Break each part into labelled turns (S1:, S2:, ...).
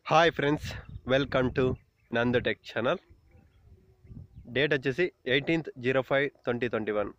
S1: hi friends welcome to Nandu tech channel date వచ్చేసి eighteenth zero five twenty twenty one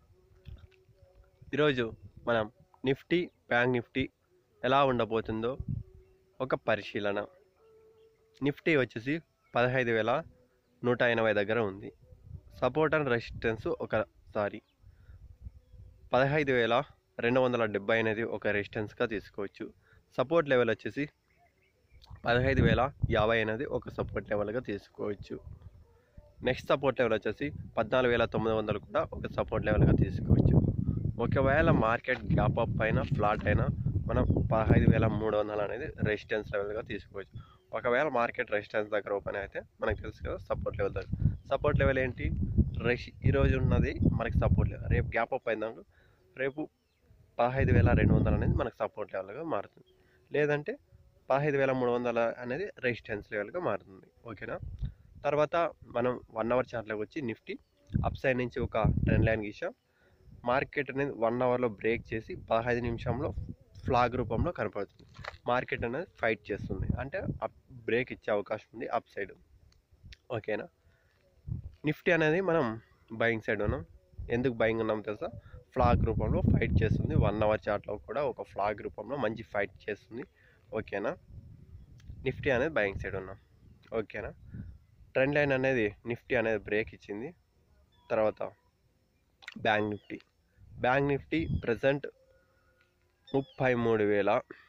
S1: ఈరోజు మనం Nifty bank Nifty ఎలా ఉండబోతుందో ఒక పరిశీలన నిఫ్టీ వచ్చేసి పదహైదు వేల నూట ఎనభై దగ్గర ఉంది సపోర్ట్ అండ్ రెసిస్టెన్స్ ఒకసారి పదహైదు వేల రెండు వందల డెబ్బై అనేది ఒక రెసిస్టెన్స్గా తీసుకోవచ్చు సపోర్ట్ లెవెల్ వచ్చేసి పదహైదు వేల యాభై అనేది ఒక సపోర్ట్ లెవెల్గా తీసుకోవచ్చు నెక్స్ట్ సపోర్ట్ లెవెల్ వచ్చేసి పద్నాలుగు వేల తొమ్మిది వందలు కూడా ఒక సపోర్ట్ లెవెల్గా తీసుకోవచ్చు ఒకవేళ మార్కెట్ గ్యాప్ అప్ అయినా ఫ్లాట్ అయినా మనం పదహైదు వేల మూడు వందలు అనేది రెసిస్టెన్స్ లెవెల్గా తీసుకోవచ్చు ఒకవేళ మార్కెట్ రెసిస్టెన్స్ దగ్గర ఓపెన్ అయితే మనకు తెలుసు కదా సపోర్ట్ లెవెల్ దగ్గర సపోర్ట్ లెవెల్ ఏంటి రెష్ ఈరోజు ఉన్నది మనకి సపోర్ట్ లెవెల్ రేపు గ్యాప్ అప్ అయిందాక రేపు పదహైదు వేల రెండు వందలు అనేది మనకు సపోర్ట్ లెవెల్గా మారుతుంది లేదంటే పదహైదు వేల మూడు వందల అనేది రెసిస్టెన్స్ లెవెల్గా మారుతుంది ఓకేనా తర్వాత మనం వన్ అవర్ చార్ట్లోకి వచ్చి నిఫ్టీ అప్ సైడ్ నుంచి ఒక ట్రెండ్ లైన్ గీసాం మార్కెట్ అనేది వన్ అవర్లో బ్రేక్ చేసి పదహైదు నిమిషంలో ఫ్లాగ్ రూపంలో కనపడుతుంది మార్కెట్ అనేది ఫైట్ చేస్తుంది అంటే అప్ బ్రేక్ ఇచ్చే అవకాశం ఉంది అప్ సైడ్ ఓకేనా నిఫ్టీ అనేది మనం బయింగ్ సైడ్ ఉన్నాం ఎందుకు బయింగ్ ఉన్నాం తెలుసా ఫ్లాగ్ రూపంలో ఫైట్ చేస్తుంది వన్ అవర్ చార్ట్లో కూడా ఒక ఫ్లాగ్ రూపంలో మంచి ఫైట్ చేస్తుంది ఓకేనా నిఫ్టీ అనేది బయింగ్ సైడ్ ఉన్నాం ఓకేనా ట్రెండ్ లైన్ అనేది నిఫ్టీ అనేది బ్రేక్ ఇచ్చింది తర్వాత bank Nifty bank Nifty present ముప్పై మూడు వేల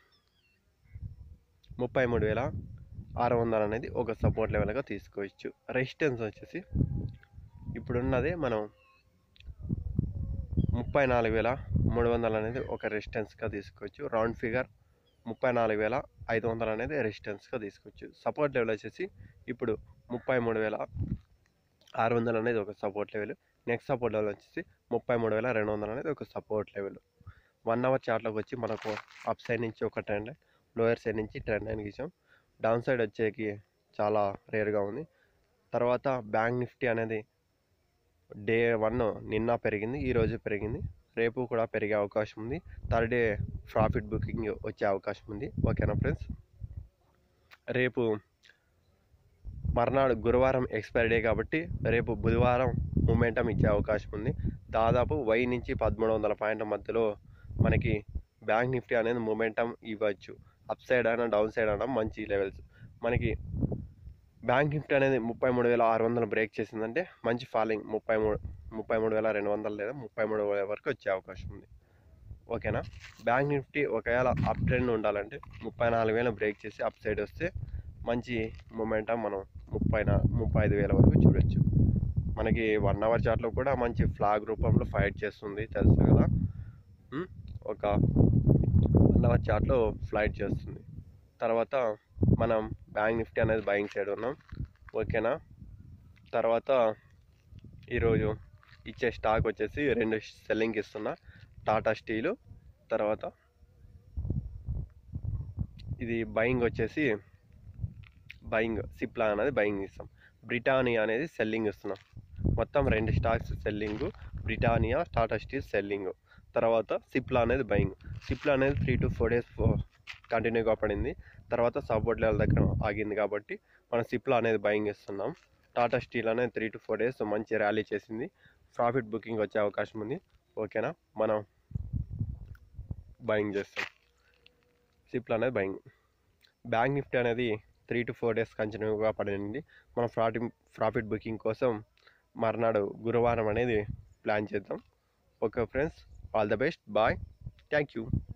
S1: ముప్పై మూడు వేల ఆరు వందలు అనేది ఒక సపోర్ట్ లెవెల్గా తీసుకోవచ్చు రెసిస్టెన్స్ వచ్చేసి ఇప్పుడున్నది మనం ముప్పై నాలుగు వేల మూడు వందలు అనేది ఒక రెసిస్టెన్స్గా తీసుకోవచ్చు రౌండ్ ఫిగర్ ముప్పై నాలుగు వేల ఐదు వందలు అనేది రెసిస్టెన్స్గా తీసుకోవచ్చు సపోర్ట్ లెవెల్ వచ్చేసి ఇప్పుడు ముప్పై మూడు వేల ఆరు వందలు అనేది ఒక support level next support level వచ్చేసి ముప్పై మూడు వేల రెండు వందలు అనేది ఒక సపోర్ట్ లెవెల్ వన్ అవర్ చార్ట్లోకి వచ్చి మనకు అప్ సైడ్ నుంచి ఒక ట్రెండ్ లైన్ లోయర్ సైడ్ నుంచి ట్రెండ్ లైన్ గీసాం డౌన్ సైడ్ వచ్చేకి చాలా రేర్గా ఉంది తర్వాత బ్యాంక్ నిఫ్టీ అనేది డే వన్ నిన్న పెరిగింది ఈరోజు పెరిగింది రేపు కూడా పెరిగే అవకాశం ఉంది థర్డ్ డే ప్రాఫిట్ బుకింగ్ వచ్చే అవకాశం ఉంది ఓకేనా ఫ్రెండ్స్ రేపు మర్నాడు గురువారం ఎక్స్పైరీ డే కాబట్టి రేపు బుధవారం మూమెంటం ఇచ్చే అవకాశం ఉంది దాదాపు వై నుంచి పదమూడు వందల పాయింట్ల మధ్యలో మనకి బ్యాంక్ నిఫ్టీ అనేది మూమెంటం ఇవ్వచ్చు అప్ సైడ్ అయినా డౌన్ సైడ్ అయినా మంచి లెవెల్స్ మనకి బ్యాంక్ నిఫ్టీ అనేది ముప్పై మూడు వేల ఆరు వందలు బ్రేక్ చేసిందంటే మంచి ఫాలింగ్ ముప్పై మూడు ముప్పై మూడు వేల రెండు వందలు లేదా ముప్పై మూడు వేల వరకు వచ్చే అవకాశం ఉంది ఓకేనా బ్యాంక్ నిఫ్టీ ఒకవేళ అప్ ట్రెండ్ ఉండాలంటే ముప్పై నాలుగు వేలు బ్రేక్ చేసి అప్ సైడ్ వస్తే మంచి మూమెంటం మనం ముప్పై నా ముప్పై ఐదు వేల వరకు చూడొచ్చు మనకి వన్ అవర్ చార్ట్లో కూడా మంచి ఫ్లాగ్ రూపంలో ఫైట్ చేస్తుంది తెలుసు కదా ఉమ్, ఒక వన్ అవర్ చార్ట్లో ఫ్లైట్ చేస్తుంది తర్వాత మనం బ్యాంక్ నిఫ్టీ అనేది బయింగ్ సైడ్ ఉన్నాం ఓకేనా తర్వాత ఈరోజు ఇచ్చే స్టాక్ వచ్చేసి రెండు సెల్లింగ్కి ఇస్తున్నా టాటా స్టీలు తర్వాత ఇది బయింగ్ వచ్చేసి బయింగ్ సిప్లా అనేది బయింగ్ ఇస్తాం బ్రిటానియా అనేది సెల్లింగ్ ఇస్తున్నాం మొత్తం రెండు stocks selling Britannia Tata steel selling తర్వాత సిప్లా అనేది బయింగ్ సిప్లా అనేది త్రీ టు ఫోర్ డేస్ కంటిన్యూగా పడింది తర్వాత సపోర్ట్ లెవెల్ దగ్గర ఆగింది కాబట్టి మనం సిప్లా అనేది బయింగ్ ఇస్తున్నాం టాటా స్టీల్ అనేది త్రీ టు ఫోర్ డేస్ మంచి ర్యాలీ చేసింది ప్రాఫిట్ బుకింగ్ వచ్చే అవకాశం ఉంది ఓకేనా మనం బయింగ్ చేస్తాం సిప్లా అనేది బయింగ్ బ్యాంక్ నిఫ్టీ అనేది త్రీ టు ఫోర్ డేస్ కంటిన్యూగా పడింది మనం ప్రాఫిట్ ప్రాఫిట్ బుకింగ్ కోసం మర్నాడు గురువారం అనేది ప్లాన్ చేద్దాం okay friends all the best bye thank you